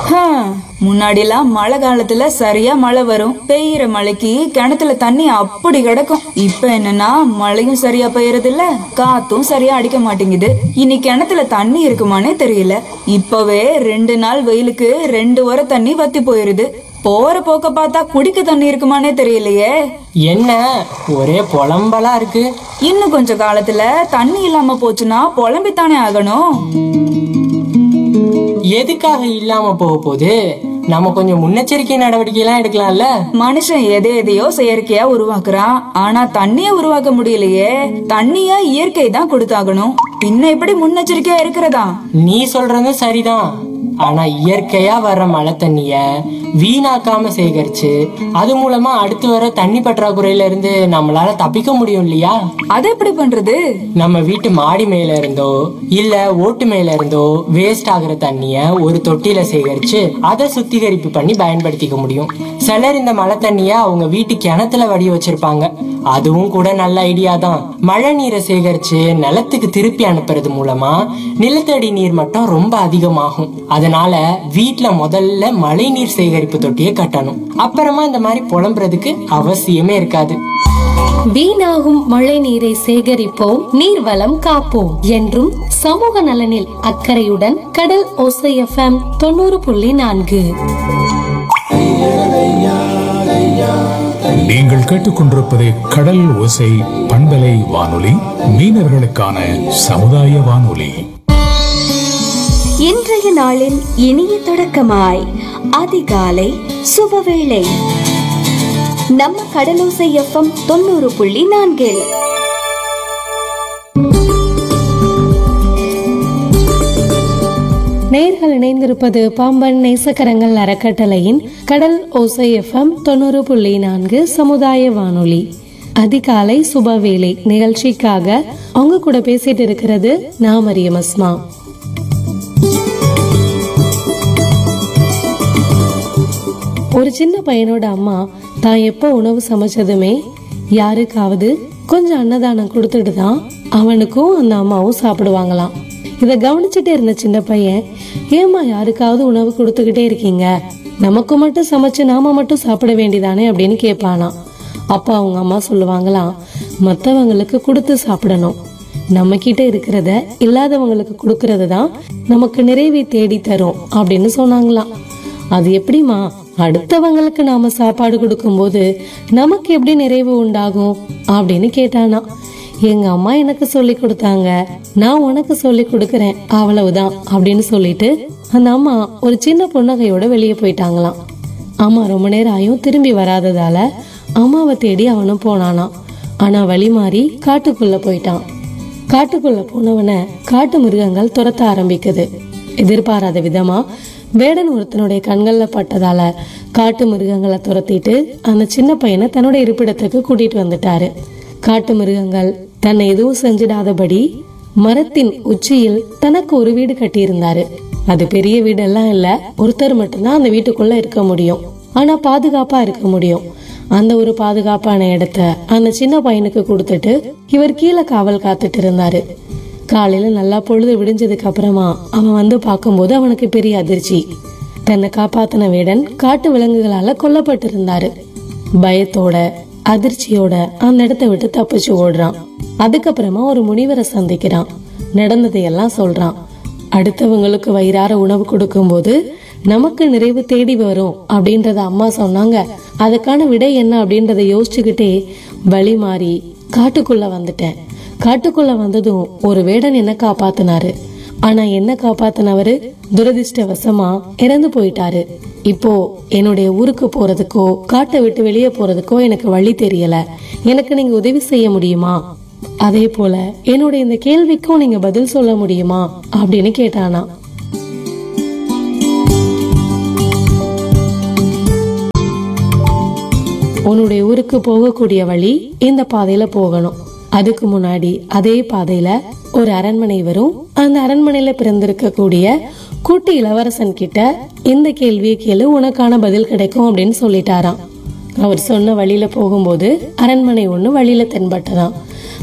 முன்னாடிலாம் மழை காலத்துல சரியா மழை வரும் பெய்யற மழைக்கு கிணத்துல தண்ணி அப்படி கிடக்கும் இப்ப என்னன்னா மழையும் சரியா பெய்யறது இல்ல காத்தும் சரியா அடிக்க மாட்டேங்குது இனி கிணத்துல தண்ணி இருக்குமானே தெரியல இப்பவே ரெண்டு நாள் வெயிலுக்கு ரெண்டு வர தண்ணி வத்தி போயிருது போற போக்க பார்த்தா குடிக்க தண்ணி இருக்குமானே தெரியலையே என்ன ஒரே புலம்பலா இருக்கு இன்னும் கொஞ்ச காலத்துல தண்ணி இல்லாம போச்சுன்னா புலம்பித்தானே ஆகணும் எதுக்காக இல்லாம போக போகுது நம்ம கொஞ்சம் முன்னெச்சரிக்கை நடவடிக்கை எல்லாம் எடுக்கலாம்ல மனுஷன் எதை எதையோ செயற்கையா உருவாக்குறான் ஆனா தண்ணிய உருவாக்க முடியலையே தண்ணிய இயற்கை தான் கொடுத்தாகணும் பின்ன எப்படி முன்னெச்சரிக்கையா இருக்கிறதா நீ சொல்றதும் சரிதான் ஆனா இயற்கையா வர்ற மழை தண்ணிய வீணாக்காம சேகரிச்சு அது மூலமா அடுத்து வர தண்ணி பற்றாக்குறையில இருந்து நம்மளால தப்பிக்க முடியும் இல்லையா அது எப்படி பண்றது நம்ம வீட்டு மாடி மேல இருந்தோ இல்ல ஓட்டு மேல இருந்தோ வேஸ்ட் ஆகுற தண்ணிய ஒரு தொட்டியில சேகரிச்சு அதை சுத்திகரிப்பு பண்ணி பயன்படுத்திக்க முடியும் சிலர் இந்த மழை தண்ணிய அவங்க வீட்டு கிணத்துல வடி வச்சிருப்பாங்க அதுவும் கூட நல்ல ஐடியா தான் மழை நீரை சேகரிச்சு நிலத்துக்கு திருப்பி அனுப்புறது மூலமா நிலத்தடி நீர் மட்டம் ரொம்ப அதிகமாகும் அதனால வீட்ல முதல்ல மழை நீர் சேகரிப்பு தொட்டியை கட்டணும் அப்புறமா இந்த மாதிரி புலம்புறதுக்கு அவசியமே இருக்காது வீணாகும் மழை நீரை சேகரிப்போம் நீர்வளம் காப்போம் என்றும் சமூக நலனில் அக்கறையுடன் கடல் ஓசை எஃப்எம் தொண்ணூறு புள்ளி நான்கு நீங்கள் கேட்டுக்கொண்டிருப்பது கடல் ஓசை பண்பலை வானொலி மீனவர்களுக்கான சமுதாய வானொலி இன்றைய நாளின் இனிய தொடக்கமாய் அதிகாலை சுபவேளை நம்ம கடலோசை எஃப்எம் தொண்ணூறு புள்ளி நான்கில் நேர்கள் இணைந்திருப்பது பாம்பன் நேசக்கரங்கள் அறக்கட்டளையின் கடல் ஓசை எஃப்எம் தொண்ணூறு புள்ளி நான்கு சமுதாய வானொலி அதிகாலை சுபவேளை நிகழ்ச்சிக்காக அவங்க கூட பேசிட்டு இருக்கிறது நான் மரியம் அஸ்மா ஒரு சின்ன பையனோட அம்மா தான் எப்போ உணவு சமைச்சதுமே யாருக்காவது கொஞ்சம் அன்னதானம் கொடுத்துட்டு தான் அவனுக்கும் அந்த அம்மாவும் சாப்பிடுவாங்களாம் இதை கவனிச்சுட்டே இருந்த சின்ன பையன் ஏம்மா யாருக்காவது உணவு கொடுத்துக்கிட்டே இருக்கீங்க நமக்கு மட்டும் சமைச்சு நாம மட்டும் சாப்பிட வேண்டியதானே அப்படின்னு கேட்பானாம் அப்பா அவங்க அம்மா சொல்லுவாங்களாம் மற்றவங்களுக்கு கொடுத்து சாப்பிடணும் நம்ம கிட்ட இருக்கிறத இல்லாதவங்களுக்கு கொடுக்கறது தான் நமக்கு நிறைவை தேடி தரும் அப்படின்னு சொன்னாங்களாம் அது எப்படிமா அடுத்தவங்களுக்கு நாம சாப்பாடு கொடுக்கும்போது நமக்கு எப்படி நிறைவு உண்டாகும் அப்படின்னு கேட்டானா எங்க அம்மா எனக்கு சொல்லி கொடுத்தாங்க நான் உனக்கு சொல்லி கொடுக்கறேன் அவ்வளவுதான் அப்படின்னு சொல்லிட்டு அந்த அம்மா ஒரு சின்ன புன்னகையோட வெளியே போயிட்டாங்களாம் அம்மா ரொம்ப நேரம் ஆயும் திரும்பி வராததால அம்மாவை தேடி அவனும் போனானாம் ஆனா வழி மாறி காட்டுக்குள்ள போயிட்டான் காட்டுக்குள்ள போனவன காட்டு மிருகங்கள் துரத்த ஆரம்பிக்குது எதிர்பாராத விதமா வேடன் ஒருத்தனுடைய கண்கள்ல பட்டதால காட்டு மிருகங்களை துரத்திட்டு அந்த சின்ன பையனை தன்னோட இருப்பிடத்துக்கு கூட்டிட்டு வந்துட்டாரு காட்டு மிருகங்கள் தன்னை எதுவும் செஞ்சிடாதபடி மரத்தின் உச்சியில் தனக்கு ஒரு வீடு கட்டியிருந்தாரு அது பெரிய வீடெல்லாம் இல்ல ஒருத்தர் மட்டும்தான் அந்த வீட்டுக்குள்ள இருக்க முடியும் ஆனா பாதுகாப்பா இருக்க முடியும் அந்த ஒரு பாதுகாப்பான இடத்த அந்த சின்ன பையனுக்கு கொடுத்துட்டு இவர் கீழே காவல் காத்துட்டு இருந்தாரு காலையில நல்லா பொழுது விடிஞ்சதுக்கு அப்புறமா அவன் வந்து பார்க்கும்போது அவனுக்கு பெரிய அதிர்ச்சி தன்னை காப்பாத்தின வேடன் காட்டு விலங்குகளால கொல்லப்பட்டிருந்தாரு பயத்தோட அதிர்ச்சியோட அந்த இடத்த விட்டு தப்பிச்சு ஓடுறான் அதுக்கப்புறமா ஒரு முனிவரை சந்திக்கிறான் நடந்ததையெல்லாம் சொல்றான் அடுத்தவங்களுக்கு வயிறார உணவு கொடுக்கும்போது நமக்கு நிறைவு தேடி வரும் அப்படின்றத அம்மா சொன்னாங்க அதுக்கான விடை என்ன அப்படின்றத யோசிச்சுக்கிட்டே வழி மாறி காட்டுக்குள்ள வந்துட்டேன் காட்டுக்குள்ள வந்ததும் ஒரு வேடன் என்ன காப்பாத்தினாரு ஆனா என்ன காப்பாத்தினவரு துரதிர்ஷ்டவசமா இறந்து போயிட்டாரு இப்போ என்னுடைய ஊருக்கு போறதுக்கோ காட்டை விட்டு வெளியே போறதுக்கோ எனக்கு வழி தெரியல எனக்கு நீங்க உதவி செய்ய முடியுமா அதே போல என்னுடைய இந்த கேள்விக்கும் நீங்க பதில் சொல்ல முடியுமா அப்படின்னு கேட்டானா உன்னுடைய ஊருக்கு போகக்கூடிய வழி இந்த பாதையில போகணும் அதுக்கு முன்னாடி அதே பாதையில ஒரு அரண்மனை வரும் அந்த அரண்மனையில பிறந்திருக்கக்கூடிய குட்டி இளவரசன் கிட்ட இந்த கேள்வியை கேளு உனக்கான பதில் கிடைக்கும் அப்படின்னு சொல்லிட்டாராம் அவர் சொன்ன வழியில போகும்போது அரண்மனை ஒண்ணு வழியில தென்பட்டதாம்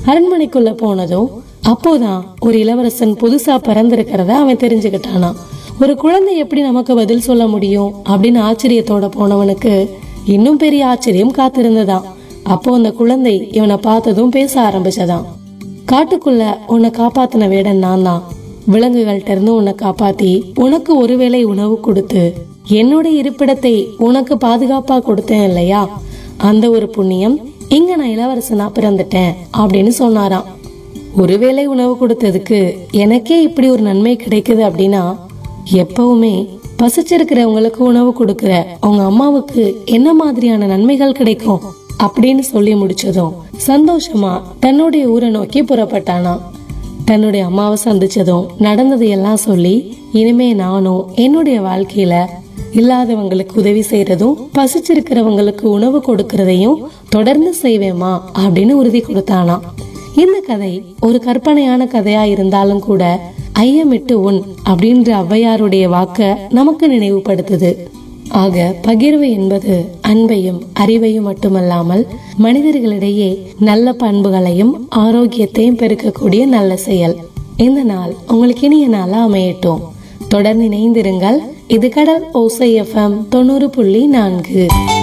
அரண்மனைக்குள்ள போனதும் அப்போதான் ஒரு இளவரசன் புதுசா பிறந்திருக்கிறத அவன் தெரிஞ்சுக்கிட்டானாம் ஒரு குழந்தை எப்படி நமக்கு பதில் சொல்ல முடியும் அப்படின்னு ஆச்சரியத்தோட போனவனுக்கு இன்னும் பெரிய ஆச்சரியம் காத்திருந்ததாம் அப்போ அந்த குழந்தை இவனை பார்த்ததும் பேச ஆரம்பிச்சதாம் காட்டுக்குள்ள உன்னை காப்பாத்தின வேடன் நான் தான் விலங்குகள்ட்ட இருந்து உன்னை காப்பாத்தி உனக்கு ஒருவேளை உணவு கொடுத்து என்னோட இருப்பிடத்தை உனக்கு பாதுகாப்பா கொடுத்தேன் இல்லையா அந்த ஒரு புண்ணியம் இங்க நான் இளவரசனா பிறந்துட்டேன் அப்படின்னு சொன்னாராம் ஒருவேளை உணவு கொடுத்ததுக்கு எனக்கே இப்படி ஒரு நன்மை கிடைக்குது அப்படின்னா எப்பவுமே பசிச்சிருக்கிறவங்களுக்கு உணவு கொடுக்கிற அவங்க அம்மாவுக்கு என்ன மாதிரியான நன்மைகள் கிடைக்கும் அப்படின்னு சொல்லி முடிச்சதும் சந்தோஷமா தன்னுடைய ஊரை நோக்கி புறப்பட்டானா தன்னுடைய அம்மாவை சந்திச்சதும் நடந்தது எல்லாம் சொல்லி இனிமே நானும் என்னுடைய வாழ்க்கையில இல்லாதவங்களுக்கு உதவி செய்யறதும் பசிச்சிருக்கிறவங்களுக்கு உணவு கொடுக்கறதையும் தொடர்ந்து செய்வேமா அப்படின்னு உறுதி கொடுத்தானாம் இந்த கதை ஒரு கற்பனையான கதையா இருந்தாலும் கூட ஐயமிட்டு உன் அப்படின்ற ஔவையாருடைய வாக்க நமக்கு நினைவுபடுத்துது ஆக பகிர்வு என்பது அன்பையும் அறிவையும் மட்டுமல்லாமல் மனிதர்களிடையே நல்ல பண்புகளையும் ஆரோக்கியத்தையும் பெருக்கக்கூடிய நல்ல செயல் இந்த நாள் உங்களுக்கு இனிய நாளா அமையட்டும் தொடர்ந்து இணைந்திருங்கள் இது கடல் ஓசை எஃப்எம் தொண்ணூறு புள்ளி நான்கு